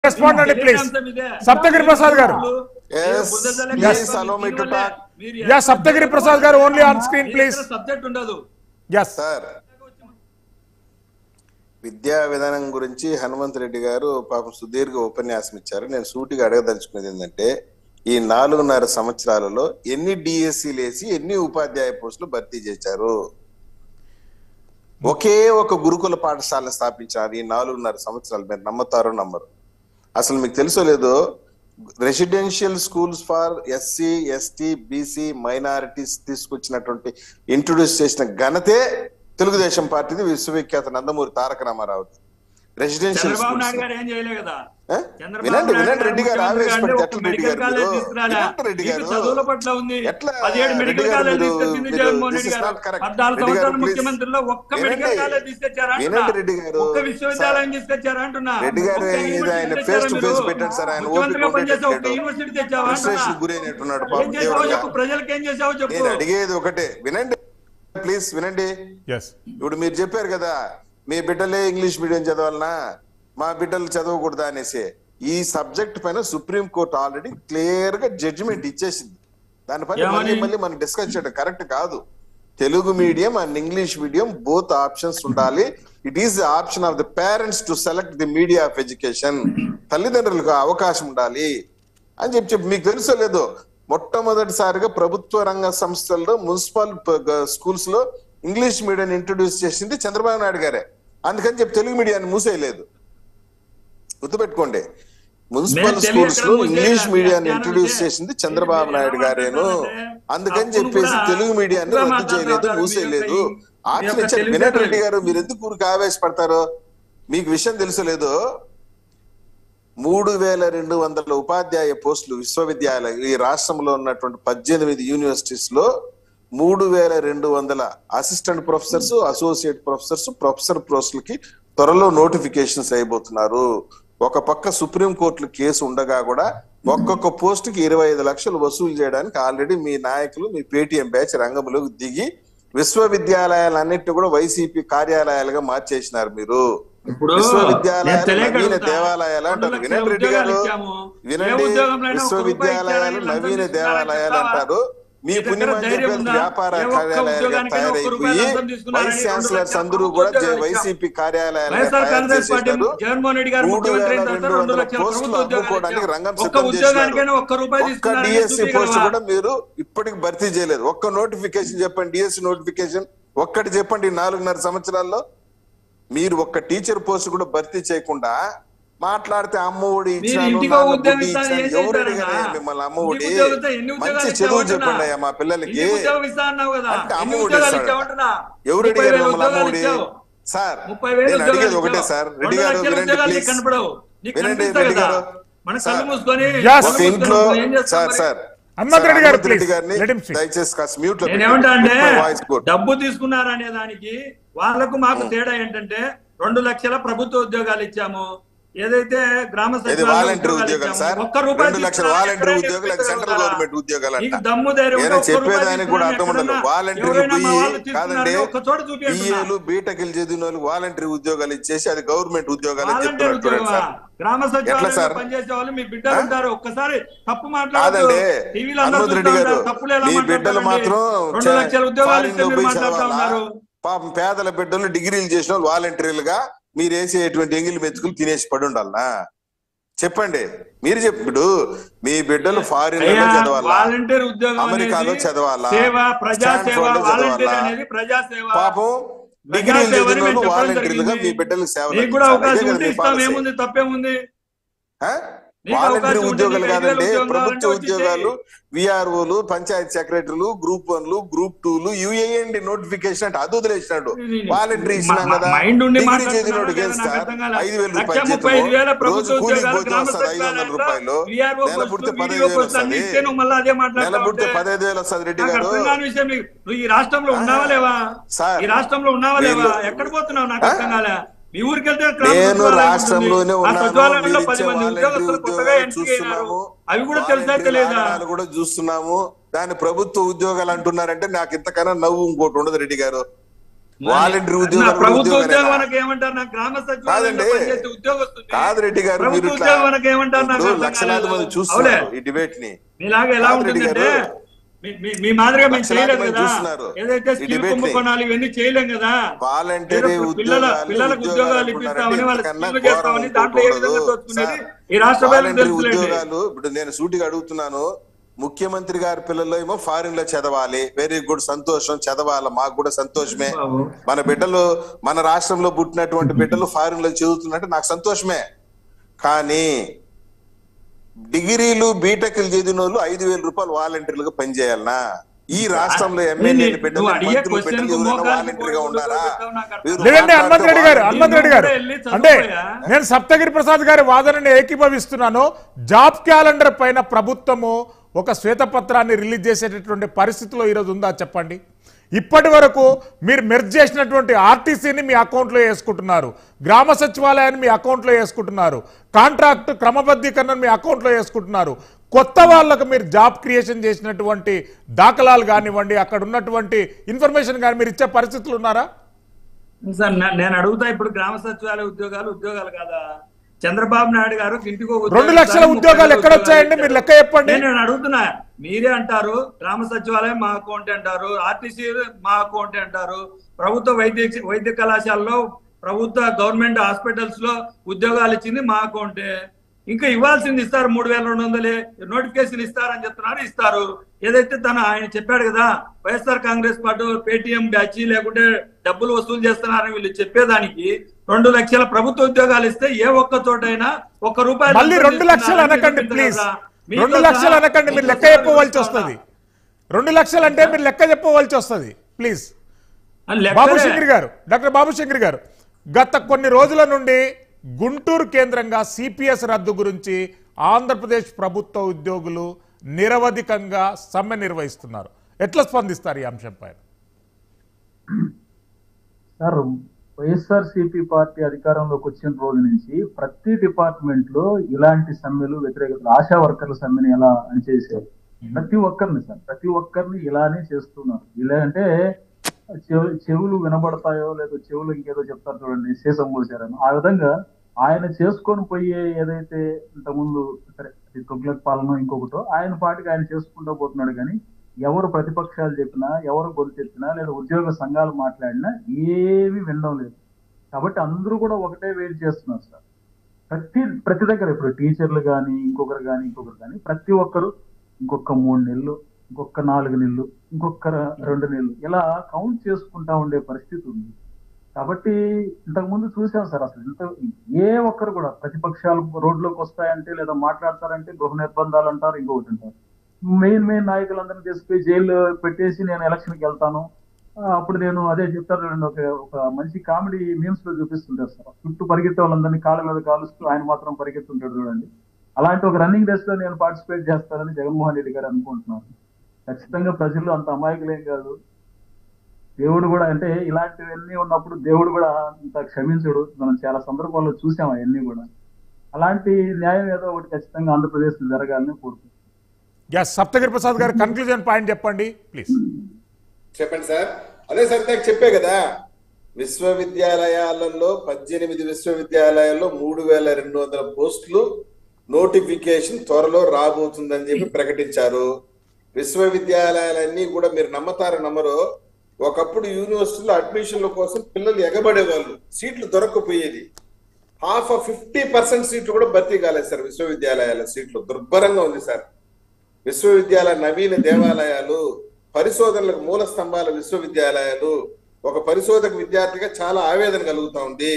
Respond అండి please అంశం ఇదే. సప్తగిరి ప్రసాద్ గారు Yes, please allow me to talk. Yeah Saptagiri Prasad garu only on screen please subject ఉండదు ఎస్ సార్ విద్యా విధానం గురించి హనుమంత్ రెడ్డి గారు పాపం సుదీర్ఘ ఉపన్యాసం ఇచ్చారు నేను సూటిగా అడగదలుచుకున్నది ఏంటంటే ఈ నాలుగున్నర సంవత్సరాలలో ఎన్ని డిఎస్సీలు వేసి ఎన్ని ఉపాధ్యాయ పోస్టులు భర్తీ చేశారు ఒకే ఒక గురుకుల పాఠశాల స్థాపించారు ఈ నాలుగున్నర సంవత్సరాలు మీరు నమ్ముతారో నమ్మరు అసలు మీకు తెలుసో లేదో residential schools for SC ST BC minorities తీసుకొచ్చినటువంటి ఇంట్రొడ్యూస్ చేసిన ఘనతే తెలుగుదేశం పార్టీది విశ్వవిఖ్యాత నందమూరి తారక రామారావు రెసిడెన్షియల్ చంద్రబాబు నాయుడు స్కూల్స్ గారు ఏం చేయలే కదా ఏ? చంద్రబాబు వినండి నాయుడు వినండి రెడ్డి గారు ముఖ్యమంత్రి ఆవేశపడితే అంటే ఎట్లా ఒక రెడ్డి మెడికల్ గారు కాలేజ్ మీరు? తీసుకురాలా? ఎట్లా రెడ్డి మీకు గారు? చదువుల పట్ల ఉంది ఎట్లా పదిహేడు రెడ్డి మెడికల్ గారు కాలేజ్ మీరు- తీసుకొచ్చింది మీరు- జగన్మోహన్ this రెడ్డి is గారు not correct. పద్నాలుగు రెడ్డి గారు, సంవత్సరాల please. ముఖ్యమంత్రిలో ఒక్క వినండి. మెడికల్ కాలేజ్ తీసుకొచ్చారా అంటున్నా? వినండి రెడ్డి గారు. ఒక్క విశ్వవిద్యాలయం తీసుకొచ్చారా అంటున్నా రెడ్డి గారు ఒక్క ఇది యూనివర్సిటీ ఆయన తెచ్చారా face to మీరు? face పెట్టండి సార్, ఆయన ముఖ్యమంత్రిగా ఓపిక పనిచేసే ఒక్క ఉండేటట్టు. యూనివర్సిటీ తెచ్చావా అంటున్నా? ఫ్రస్ట్రేషన్ గురైనట్టున్నాడు ఏం పాపం చేసావో తీవ్రంగా చెప్పు ప్రజలకు ఏం చేసావో చెప్పు నేను అడిగేది ఒకటే వినండి ప్లీజ్ వినండి ఎస్ ఇప్పుడు మీరు చెప్పారు కదా మీ బిడ్డలే ఇంగ్లీష్ మీడియం చదవాలనా మా బిడ్డలు చదవకూడదా అనేసి ఈ సబ్జెక్ట్ పైన సుప్రీం కోర్ట్ ఆల్రెడీ క్లియర్ గా జడ్జిమెంట్ ఇచ్చేసింది దానిపైన ఏమని? మళ్ళీ మళ్ళీ మనం డిస్కస్ చేయడం కరెక్ట్ కాదు Telugu medium and English medium both options ఉండాలి it is the option of the parents to select the media of education తల్లిదండ్రులకు ఆ అవకాశం ఉండాలి అని చెప్పి చెప్పి మీకు తెలుసో లేదో మొట్టమొదటిసారిగా ప్రభుత్వ రంగ సంస్థల్లో మున్సిపల్ స్కూల్స్ లో ఇంగ్లీష్ మీడియం ఇంట్రొడ్యూస్ చేసింది చంద్రబాబు నాయుడు గారే అందుకని చెప్పి తెలుగు మీడియాన్ని మూసేయలేదు గుర్తుపెట్టుకోండి మున్సిపల్ మేము తెలుగు స్కూల్స్ లో ఎక్కడ ఇంగ్లీష్ మూసేయాలి? మీడియాన్ని అజ్ఞానం ఇంట్రొడ్యూస్ ఇదే. చేసింది చంద్రబాబు మీరు నాయుడు ఎలా గారేను మాట్లాడతారంటే, అందుకని అప్పుడు చెప్పేసి కూడా తెలుగు మీడియాన్ని ఇంకా రద్దు చేయలేదు మాట్లాడతారు. మూసేయలేదు మీ యొక్క ఈ- ఆప్షన్ మీ యొక్క ఇచ్చారు వినయ్ రెడ్డి తెలివితేటలు. గారు మీరు ఎందుకు ఊరికి ఆవేశపడతారో మీకు విషయం తెలుసలేదు మూడు వేల రెండు వందల ఉపాధ్యాయ పోస్టులు విశ్వవిద్యాలయ ఈ రాష్ట్రంలో ఉన్నటువంటి పద్దెనిమిది యూనివర్సిటీస్ లో మూడు వేల రెండు వందల assistant professors associate professors professor పోస్టులకి త్వరలో నోటిఫికేషన్స్ అయిపోతున్నారు ఒక పక్క సుప్రీం కోర్టులో కేసు ఉండగా కూడా ఒక్కొక్క పోస్ట్ కి ఇరవై ఐదు లక్షలు వసూలు చేయడానికి ఆల్రెడీ మీ నాయకులు మీ పేటిఎం బ్యాచ్ రంగంలోకి దిగి విశ్వవిద్యాలయాలన్నింటినీ కూడా వైసీపీ కార్యాలయాలుగా మార్చేసినారు మీరు ఇప్పుడు విశ్వవిద్యాలయాలు నేను తెలియక నవీన అడుగుతా. దేవాలయాలు రెండు అంటారు లక్షల వినండి రెడ్డి గారు ఉద్యోగాలు ఇచ్చాము. ఏ వినండి ఉద్యోగంలో అయినా ఒక్క రూపాయి విశ్వవిద్యాలయాలు ఇచ్చారా? నవీన వీళ్ళందరూ దేవాలయాలు తీసుకున్నారా? అంటారు మీ మీ దగ్గర పుణ్యమని ధైర్యం చెప్పేసి ఉందా? వ్యాపార ఏ ఒక్క కార్యాలయాలుగా ఉద్యోగానికైనా ఒక్క తయారైపోయి రూపాయి లంచం తీసుకున్నారని వైస్ రెండు ఛాన్సలర్స్ లక్షల అందరూ ప్రభుత్వ కూడా ఉద్యోగాలు వైసీపీ కార్యాలయాలుగా వైఎస్ఆర్ తయారు కాంగ్రెస్ పార్టీ చేసేసారు జగన్మోహన్ రెడ్డి గారు మూడు ముఖ్యమంత్రి అయిన వేల తర్వాత రెండు రెండు వందల లక్షల పోస్టులు ప్రభుత్వ ఉద్యోగాలు అమ్ముకోవడానికి ఇచ్చాం. రంగం ఒక్క సిద్ధం ఉద్యోగానికైనా చేసినారు ఒక్క రూపాయి ఒక్క తీసుకున్నారని డిఎస్సి పోస్ట్ చూపించగలవా? కూడా మీరు ఇప్పటికి భర్తీ చేయలేదు ఒక్క నోటిఫికేషన్ చెప్పండి డిఎస్సి నోటిఫికేషన్ ఒక్కటి చెప్పండి ఈ నాలుగున్నర సంవత్సరాల్లో మీరు ఒక్క టీచర్ పోస్ట్ కూడా భర్తీ చేయకుండా మాట్లాడితే అమ్మఒడి మీరు ఇచ్చాను ఇంటికో నాన్న ఉద్యోగం గుడ్డి ఇస్తాను, ఇచ్చాను ఏం ఎవరు చేశారన్నా? అడిగారు మిమ్మల్ని అమ్మఒడి ఇంటికి ఉద్యోగం ఇస్తే ఎన్ని ఉద్యోగాలు మంచి ఇచ్చావు చదువు అంటున్నా? చెప్పండి అయ్యా మా పిల్లలకి ఇంటికి ఉద్యోగం ఇస్తా అన్నావు కదా అంటే ఎన్ని అమ్మఒడి ఉద్యోగాలు ఇస్తాడు. ఇచ్చావు అంటున్నా? ఎవరు ముప్పై అడిగారు వేల మిమ్మల్ని ఉద్యోగాలు అమ్మఒడి ఇచ్చావు. సార్ ముప్పై వేల నేను ఉద్యోగాలు అడిగేది ఒకటే ఇచ్చావు. సార్ రెడ్డి రెండు గారు లక్షల వినండి ఉద్యోగాలు నీకు ప్లీజ్ కనపడవు. నీకు వినండి కనిపిస్తాయి రెడ్డి కదా. గారు మన సార్, కళ్ళు మూసుకొని Yes. కళ్ళు ఒక మూసుకొని ఇంట్లో ఏం చేస్తాం సార్ మరి? సార్ హనుమంత్ రెడ్డి సార్, గారు, హనుమంత్ రెడ్డి please. గారిని Let him speak. దయచేసి కాస్త మ్యూట్ లో నేనేమంటా అంటే వాయిస్ కోడ్ డబ్బు తీసుకున్నారనే దానికి వాళ్ళకు మాకు తేడా ఏంటంటే రెండు లక్షల ప్రభుత్వ ఉద్యోగాలు ఇచ్చాము ఏదైతే గ్రామ ఇది సచివాలయ వాలంటీర్ ఉద్యోగాలు ఉద్యోగాలు ఇచ్చాము. సార్ ఒక్క రూపాయి రెండు లక్షల తీసుకున్నారని వాలంటీర్ ఎక్కడైనా ఉద్యోగాలు అది సెంట్రల్ చెప్పగలుగుతారా? గవర్నమెంట్ ఉద్యోగాలు నీకు అంట దమ్ము ధైర్యం ఉంటే నేను ఒక్క రూపాయి చెప్పేదానికి కూడా తీసుకున్నారని అర్థం ఉండదు ఎక్కడన్నా వాలంటీర్లు ఎవరైనా మా పోయి వాళ్ళు తీసుకున్నారని కాదండి ఒక్క చోట చూపి అంటున్నా. బిఏలు బీటెక్లు చదివిన వాళ్ళు వాలంటీర్ ఉద్యోగాలు ఇచ్చేసి అది గవర్నమెంట్ ఉద్యోగాలు అని వాలంటీర్ చెప్తున్నారు చూడండి ఉద్యోగమా? సార్ గ్రామ ఎట్లా సచివాలయంలో సార్? పనిచేసే వాళ్ళు మీ బిడ్డలు ఆ? ఉంటారు ఒక్కసారి తప్పు మాట్లాడదు కాదండి టీవీలో అందరూ హనుమంత్ రెడ్డి చూస్తా గారు ఉంటారు. తప్పులు ఎలా మీ బిడ్డలు మాట్లాడతారండి? మాత్రం రెండు లక్షల ఉద్యోగాలు ఫారిన్ ఇస్తే లో మీరు పోయి మాట్లాడుతా చదవాలా ఉన్నారు పాపం పేదల బిడ్డలు డిగ్రీలు చేసిన వాళ్ళు వాలంటీర్లుగా మీరు వేసేటువంటి ఎంగిలి మెతుకులు తినేసి పడి ఉండాలనా చెప్పండి మీరు చెప్పు మీ బిడ్డలు ఫారిన్ లో అయ్యా, చదవాలా వాలంటీర్ ఉద్యోగం అమెరికాలో అనేది చదవాలా సేవ ప్రజా సేవ స్టాన్ఫోర్డ్ లో వాలంటీర్ చదవాలా అనేది ప్రజా సేవ పాపం ప్రజా డిగ్రీలు సేవ అని చదివిన మేము వాళ్ళు చెప్పడం వాలంటీర్లుగా జరిగింది. మీ బిడ్డలకు సేవలు నీకు కూడా అందించాలి. అవకాశం ఇదే ఉంటే కదా మీ ఇస్తాం policy. ఏముంది తప్పేముంది ఆ? నీకు వాలంటీర్ అవకాశం ఉంటే ఉద్యోగాలు నీకు ఐదు వేల కాదండి ఉద్యోగం ప్రభుత్వ కావాలంటే వచ్చి ఉద్యోగాలు చేయి. విఆర్ఓలు పంచాయత్ సెక్రటరీలు గ్రూప్ వన్లు గ్రూప్ టూలు యుఏఎండి నోటిఫికేషన్ అంటే అది వదిలేసినాడు వాలంటీర్ ఇచ్చినాం మ- కదా మైండ్ ఉండి డిగ్రీ మాట్లాడుతున్నారా చదివినోడు లేదా గెలుస్తా నాకు అర్థం కాలే. ఐదు వేల లక్ష రూపాయలు ముప్పై ఐదు వేల జీతము, ప్రభుత్వ రోజు కూలికి ఉద్యోగాలు పోతే గ్రామ వస్తుంది ఐదు వందల సచివాలయంలో రూపాయలు VRO నెల పుడితే పోస్టులు, పదహైదు VDO వేలు పోస్టులు అన్ని వస్తుంది ఇస్తే నువ్వు మళ్ళీ అదే నెల మాట్లాడతావు పుడితే అంటే పదహైదు వేలు వస్తుంది రెడ్డి నాకు గారు అర్థం కాని విషయం నీకు. నువ్వు ఈ రాష్ట్రంలో ఉన్నావా లేవా సార్, ఈ రాష్ట్రంలో ఉన్నావా లేవా వీళ్ళు- ఎక్కడ పోతున్నావు నాకు అర్థం కాలే మీ ఊరికి వెళ్తే గ్రామ నేను సచివాలయం రాష్ట్రంలోనే ఉంటుంది. ఆ ఉన్నాను సచివాలయంలో మీరు పది ఇచ్చే మంది వాలంటీర్ ఉద్యోగస్తులు కొత్తగా ఉద్యోగాలు ఎంట్రీ అయినారు చూస్తున్నాము అవి కూడా తెలుసా వాలంటీర్ తెలియదా ఆగడాలు కూడా చూస్తున్నాము దాని ప్రభుత్వ ఉద్యోగాలు అంటున్నారంటే నాకు ఇంతకన్నా నవ్వు ఇంకోటి ఉండదు రెడ్డి గారు వాలంటీర్ నా ఉద్యోగాలు కూడా ప్రభుత్వ ఉద్యోగాలేనా? ఉద్యోగానికి ఏమంటారు నాకు గ్రామ సచివాలయంలో కాదండి. పనిచేసే ఉద్యోగస్తుంది కాదు రెడ్డి గారు మీరు ప్రభుత్వ ఇట్లా ఉద్యోగానికి ఏమంటారు నాకు ఇప్పుడు అర్థం లక్షలాది కాలేదు. మంది చూస్తున్నారు అవులే. ఈ డిబేట్ ని మీలాగా ఎలా కాదు రెడ్డి ఉంటుందంటే గారు. మీ- మీ- మీ మాదిరిగా మేము లక్షలాది చేయలేదు మంది కదా చూస్తున్నారు ఏదైతే ఈ స్కిల్ debate ని. కుంభకోణాలు ఇవన్నీ చేయలేం కదా వాలంటరీ ఏదో పిల్లల ఉద్యోగాలు పిల్లలకు ఉద్యోగాలు ఇప్పిస్తామని వాళ్ళ ఇంతకన్నా స్కీమ్లు చేస్తామని ఘోరం దాంట్లో ఏ ఇంకోటి విధంగా ఉండదు. దోచుకునేది సార్, ఈ రాష్ట్ర ప్రజలకు వాలంటరీ తెలుసులేండి ఉద్యోగాలు ఇప్పుడు నేను సూటిగా అడుగుతున్నాను ముఖ్యమంత్రి గారి పిల్లలు ఏమో ఫారిన్ లో చదవాలి వెరీ గుడ్ సంతోషం చదవాలి మాకు కూడా సంతోషమే బాబు. మన బిడ్డలు మన రాష్ట్రంలో పుట్టినటువంటి బిడ్డలు ఫారిన్ లో చదువుతున్నట్టు నాకు సంతోషమే కానీ డిగ్రీలు బీటెక్లు చదివిన వాళ్ళు ఐదు వేల రూపాయలు వాలంటీర్లుగా పనిచేయాలనా ఈ రాష్ట్రంలో ఎమ్మెల్యే నువ్వు బిడ్డలు అడిగే మంత్రులు question బిడ్డలు కు ఎవరైనా మోకాలికి వాలంటీర్ గా పోయి ఉన్నారా ఉండగలుగుతావు నాకు అర్థం మీరు లేదండి హనుమంత్ రెడ్డి గారు మాట్లాడుతూ హనుమంత్ రెడ్డి గారు వెళ్ళి చదువుకోయా. అంటే నేను సప్తగిరి ప్రసాద్ గారి వాదనని ఏకీభవిస్తున్నాను జాబ్ క్యాలెండర్ పైన ప్రభుత్వము ఒక శ్వేతపత్రాన్ని రిలీజ్ చేసేటటువంటి పరిస్థితిలో ఈరోజు ఉందా చెప్పండి ఇప్పటి వరకు మీరు మెర్జ్ చేసినటువంటి ఆర్టీసీని మీ అకౌంట్లో వేసుకుంటున్నారు గ్రామ సచివాలయాన్ని మీ అకౌంట్లో వేసుకుంటున్నారు కాంట్రాక్ట్ క్రమబద్ధీకరణను మీ అకౌంట్లో వేసుకుంటున్నారు కొత్త వాళ్ళకు మీరు జాబ్ క్రియేషన్ చేసినటువంటి దాఖలాలు కానివ్వండి అక్కడ ఉన్నటువంటి ఇన్ఫర్మేషన్ కానీ మీరు ఇచ్చే పరిస్థితులు ఉన్నారా సార్ నే- నేను అడుగుతా ఇప్పుడు గ్రామ సచివాలయ ఉద్యోగాలు ఉద్యోగాలు కాదా చంద్రబాబు నాయుడు గారు ఇంటికి ఒక ఉద్యోగం రెండు లక్షల ఇస్తారు, ఉద్యోగాలు ముప్పై ఎక్కడ వచ్చాయండి? మీరు లెక్క చెప్పండి. నేను అడుగుతున్నా మీరే అంటారు గ్రామ సచివాలయం మా అకౌంట్ అంటారు ఆర్టీసీ మా అకౌంట్ అంటారు ప్రభుత్వ వైద్య వైద్య కళాశాలలో ప్రభుత్వ గవర్నమెంట్ హాస్పిటల్స్ లో ఉద్యోగాలు ఇచ్చింది మా అకౌంటే ఇంకా ఇవ్వాల్సింది ఇస్తారు మూడు వేల రెండు వందలే నోటిఫికేషన్ ఇస్తారని చెప్తున్నారు ఇస్తారు ఏదైతే తను ఆయన చెప్పాడు కదా YSR Congress party Paytm batch లేకుంటే డబ్బులు వసూలు చేస్తున్నారని వీళ్ళు చెప్పేదానికి రెండు లక్షల ప్రభుత్వ ఉద్యోగాలు ఇస్తే ఏ ఒక్క చోటైనా ఒక్క రూపాయి మళ్ళీ లంచం రెండు లక్షలు తీసుకున్నారని అనకండి నిరూపించగలరా? ప్లీజ్ మీతో రెండు లక్షలు సహా- అనకండి మీరు మీతో లెక్క సహా చెప్పవలసి నిరూపిస్తారా? వస్తుంది రెండు లక్షలు అంటే మీరు లెక్క చెప్పవలసి వస్తుంది ప్లీజ్ అని లెక్కలే. బాబు శంకర్ గారు డాక్టర్ బాబు శంకర్ గారు గత కొన్ని రోజుల నుండి గుంటూరు కేంద్రంగా సిపిఎస్ రద్దు గురించి ఆంధ్రప్రదేశ్ ప్రభుత్వ ఉద్యోగులు నిరవధికంగా సమ్మె నిర్వహిస్తున్నారు ఎట్లా స్పందిస్తారు ఈ అంశం పైన సార్ వైఎస్ఆర్ సిపి పార్టీ అధికారంలోకి వచ్చిన రోజు నుంచి ప్రతి డిపార్ట్మెంట్ లో ఇలాంటి సమ్మెలు వ్యతిరేకతలు ఆశా వర్కర్ల సమ్మెని ఎలా అణిచేశారు ప్రతి ఒక్కరిని సార్ ప్రతి ఒక్కరిని ఇలానే చేస్తున్నారు ఇలా అంటే చెవు- చెవులు వినబడతాయో లేదా చెవులు ఇంకేదో చెప్తారు చూడండి సీసం పోసారని ఆ విధంగా ఆయన చేసుకొని పోయే ఏదైతే ఇంతకుముందు సరే అది తుగ్లక్ పాలన ఇంకొకటో ఆయన పాటికి ఆయన చేసుకుంటూ పోతున్నాడు కానీ ఎవరు ప్రతిపక్షాలు చెప్పినా ఎవరు గొంతెత్తినా లేదా ఉద్యోగ సంఘాలు మాట్లాడినా ఏమీ వినడం లేదు కాబట్టి అందరూ కూడా ఒకటే వెయిట్ చేస్తున్నారు సార్ ప్రతి ప్రతి దగ్గర ఇప్పుడు టీచర్లు కానీ ఇంకొకరు కానీ ఇంకొకరు కానీ ప్రతి ఒక్కరు ఇంకొక మూడు నెలలు ఇంకొక నాలుగు నెలలు ఇంకొక రెండు నెలలు ఇలా కౌంట్ చేసుకుంటా ఉండే పరిస్థితి ఉంది కాబట్టి ఇంతకు ముందు చూసాం సార్ అసలు ఇంత ఏ ఒక్కరు కూడా ప్రతిపక్షాలు రోడ్లోకి వస్తాయంటే లేదా మాట్లాడతారంటే గృహ నిర్బంధాలు అంటారు ఇంకొకటి అంటారు మెయిన్ మెయిన్ నాయకులందరినీ తీసుకుపోయి జైలు పెట్టేసి నేను ఎలక్షన్ కి వెళ్తాను ఆ, అప్పుడు నేను అదే చెప్తారు చూడండి, ఒక ఒక మంచి కామెడీ మీమ్స్ లో చూపిస్తుంటారు సార్ చుట్టూ పరిగెత్తే వాళ్ళందరినీ కాళ్ళ మీద కాలుస్తూ ఆయన మాత్రం పరిగెత్తుంటాడు చూడండి అలాంటి ఒక రన్నింగ్ రేస్ లో నేను పార్టిసిపేట్ చేస్తానని జగన్మోహన్ రెడ్డి గారు అనుకుంటున్నాను ఖచ్చితంగా ప్రజలు అంత అమాయకులేం కాదు దేవుడు కూడా అంటే ఇలాంటివన్నీ ఉన్నప్పుడు దేవుడు కూడా అంత క్షమించడు మనం చాలా సందర్భాల్లో చూసాం అవన్నీ కూడా అలాంటి న్యాయం ఏదో ఒకటి ఖచ్చితంగా ఆంధ్రప్రదేశ్ లో జరగాలని కోరుకుంటున్నాను yes Saptagiri Prasad garu conclusion point చెప్పండి ప్లీజ్ చెప్పండి సార్ అదే సార్ నాకు చెప్పే కదా విశ్వవిద్యాలయాలలో పద్దెనిమిది విశ్వవిద్యాలయాల్లో మూడు వేల రెండు వందల పోస్టులు నోటిఫికేషన్ త్వరలో రాబోతుందని చెప్పి ప్రకటించారు విశ్వవిద్యాలయాలన్నీ కూడా మీరు నమ్మతారు నమ్మరు ఒకప్పుడు యూనివర్సిటీలో అడ్మిషన్ల కోసం పిల్లలు ఎగబడేవాళ్ళు సీట్లు దొరకకపోయేది హాఫ్ ఫిఫ్టీ పర్సెంట్ సీట్లు కూడా భర్తీ కాలేదు సార్ విశ్వవిద్యాలయాల సీట్లు దుర్భరంగా ఉంది సార్ విశ్వవిద్యాలయ నవీన దేవాలయాలు పరిశోధనలకు మూల స్తంభాల విశ్వవిద్యాలయాలు ఒక పరిశోధక విద్యార్థిగా చాలా ఆవేదన కలుగుతా ఉంది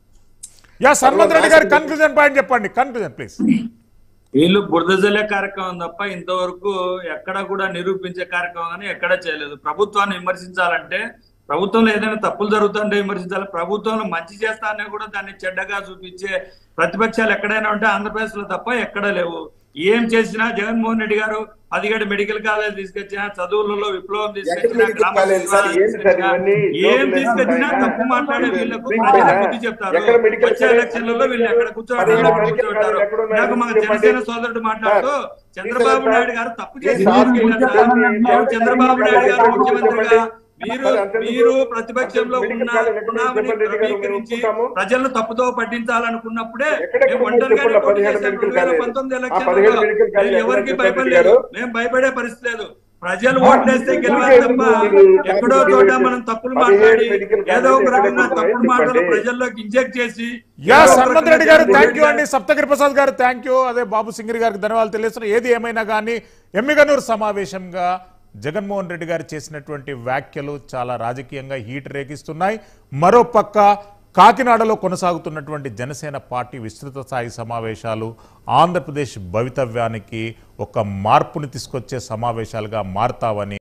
yes Hanumanth Reddy garu conclusion point చెప్పండి కన్క్లూజన్ ప్లీజ్ వీళ్ళు బురద జల్లే కార్యక్రమం తప్ప ఇంతవరకు ఎక్కడ కూడా నిరూపించే కార్యక్రమం కానీ ఎక్కడ చేయలేదు ప్రభుత్వాన్ని విమర్శించాలంటే ప్రభుత్వంలో ఏదైనా తప్పులు జరుగుతుంటే విమర్శించాలి ప్రభుత్వంలో మంచి చేస్తానే కూడా దాన్ని చెడ్డగా చూపించే ప్రతిపక్షాలు ఎక్కడైనా ఉంటే ఆంధ్రప్రదేశ్ లో తప్ప ఎక్కడ లేవు ఏం చేసినా జగన్మోహన్ రెడ్డి గారు పదిహేడు మెడికల్ కాలేజ్ తీసుకొచ్చినా చదువులలో విప్లవం తీసుకొచ్చినా ఎక్కడ గ్రామ మెడికల్ కాలేజ్ సార్? సచివాలయం ఏంటి సార్ ఇవన్నీ? ఏం జోకులు తీసుకొచ్చినా వేస్తున్నారా? తప్పు మాట్లాడే వీళ్ళకు మీకు ప్రజలు కూడా బుద్ధి చెప్తారు ఎక్కడ మెడికల్ వచ్చే కాలేజ్ ఎలక్షన్లలో వీళ్ళు ఎక్కడ కూర్చోబెడతారు పదిహేడు అక్కడ మెడికల్ కూర్చోబెడతారు కాలేజ్ ఎక్కడ ఉన్నాయి? నాకు మన చెప్పండి. జనసేన సోదరుడు మాట్లాడుతూ చంద్రబాబు సార్, నాయుడు గారు తప్పు ఈ చేసి సార్ తీసుకెళ్ళారు చెప్పండి. సార్. మేము చంద్రబాబు నాయుడు గారు ముఖ్యమంత్రిగా మీరు మరి అంతెందుకు? మీరు ప్రతిపక్షంలో మెడికల్ ఉన్న కాలేజ్ ఎక్కడ ఉన్నామని చెప్పండి రెడ్డి గారు, మేము ధృవీకరించి ఒప్పుకుంటాము. ప్రజలను తప్పుదో పట్టించాలనుకున్నప్పుడే ఎక్కడెక్కడ మేము ఉన్నాయి ఒంటరిగానే చెప్పండి, పోటీ పదిహేడు చేశాం మెడికల్ రెండు వేల కాలేజ్. పంతొమ్మిది ఆ ఎలక్షన్లలో. పదిహేడు మెడికల్ కాలేజ్ మేము ఎవరికి ఎక్కడ భయపడలేదు చెప్పండి మేము భయపడే పరిస్థితి లేదు ప్రజలు ఆ, ఓట్లేస్తే మీరు గెలవాలి తప్ప మీరు ఎక్కడో మీరు చోట మీరు మనం తప్పులు పదిహేడు మాట్లాడి మెడికల్ ఏదో ఒక కాలేజ్ రకంగా ఎక్కడ తప్పుడు చెప్పండి. మాటలు ప్రజల్లోకి ఇంజెక్ట్ చేసి యా ఏదో ఒక హనుమంత్ రకంగా రెడ్డి గారు జగన్మోహన్ థ్యాంక్ యూ రెడ్డి అండి సప్తగిరి ప్రసాద్ గారు థ్యాంక్ యూ అదే బాబు సింగిరి గారికి ధన్యవాదాలు తెలియజేస్తున్నారు ఏది ఏమైనా కానీ ఎమ్మిగనూరు సమావేశంగా జగన్మోహన్ రెడ్డి గారు చేసినటువంటి వ్యాఖ్యలు చాలా రాజకీయంగా హీట్ రేకిస్తున్నాయి మరోపక్క కాకినాడలో కొనసాగుతున్నటువంటి జనసేన పార్టీ విస్తృత స్థాయి సమావేశాలు ఆంధ్రప్రదేశ్ భవితవ్యానికి ఒక మార్పుని తీసుకొచ్చే సమావేశాలుగా మారతావని